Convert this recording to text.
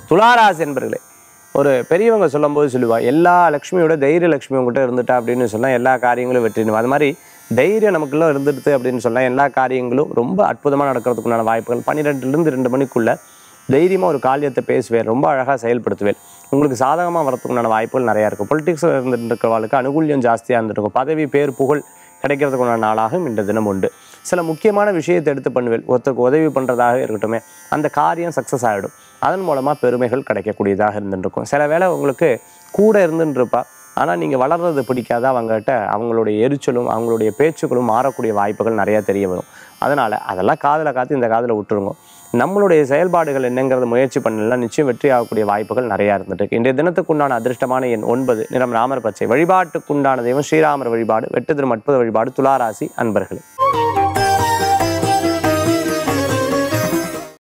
துளாராசி என்பர்களே ஒரு பெரியவங்க சொல்லும்போது சொல்லுவா எல்லா லக்ஷ்மியோட தைரிய லக்ஷ்மி உங்ககிட்ட இருந்துட்டா அப்படின்னு சொன்னா எல்லா காரியங்களும் வெற்றிடும் அது மாதிரி தைரியம் நமக்குள்ள இருந்துடுது அப்படின்னு சொன்னா எல்லா காரியங்களும் ரொம்ப அற்புதமாக நடக்கிறதுக்குண்டான வாய்ப்புகள் பன்னிரெண்டுலேருந்து ரெண்டு மணிக்குள்ள தைரியமாக ஒரு காரியத்தை பேசுவேன் ரொம்ப அழகாக செயல்படுத்துவேன் உங்களுக்கு சாதகமாக வரதுக்குண்டான வாய்ப்புகள் நிறையா இருக்கும் பொலிட்டிக்ஸில் இருந்துட்டு இருக்கிறவங்களுக்கு அனுகூல்யம் ஜாஸ்தியாக இருந்துருக்கும் பதவி பேர் புகழ் கிடைக்கிறதுக்குண்டான நாளாகவும் இந்த தினம் உண்டு சில முக்கியமான விஷயத்தை எடுத்து பண்ணுவேன் ஒருத்தருக்கு உதவி பண்ணுறதாக இருக்கட்டுமே அந்த காரியம் சக்ஸஸ் ஆகிடும் அதன் மூலமாக பெருமைகள் கிடைக்கக்கூடியதாக இருந்துருக்கும் சில வேளை உங்களுக்கு கூட இருந்துட்டு இருப்பா ஆனால் நீங்கள் வளர்றது பிடிக்காத அவங்ககிட்ட அவங்களுடைய எரிச்சலும் அவங்களுடைய பேச்சுக்களும் மாறக்கூடிய வாய்ப்புகள் நிறையா தெரிய வரும் அதனால் அதெல்லாம் காதில் காத்து இந்த காதில் விட்டுருங்க நம்மளுடைய செயல்பாடுகள் என்னங்கிறத முயற்சி பண்ணலாம் நிச்சயம் வெற்றி ஆகக்கூடிய வாய்ப்புகள் நிறையா இருந்துட்டு இருக்கு இன்றைய தினத்துக்குண்டான அதிர்ஷ்டமான எண் ஒன்பது நிறம் ராமர் பச்சை வழிபாட்டுக்குண்டான தெய்வம் ஸ்ரீராமர் வழிபாடு வெட்டுதிரும் அற்புத வழிபாடு துளாராசி அன்பர்களே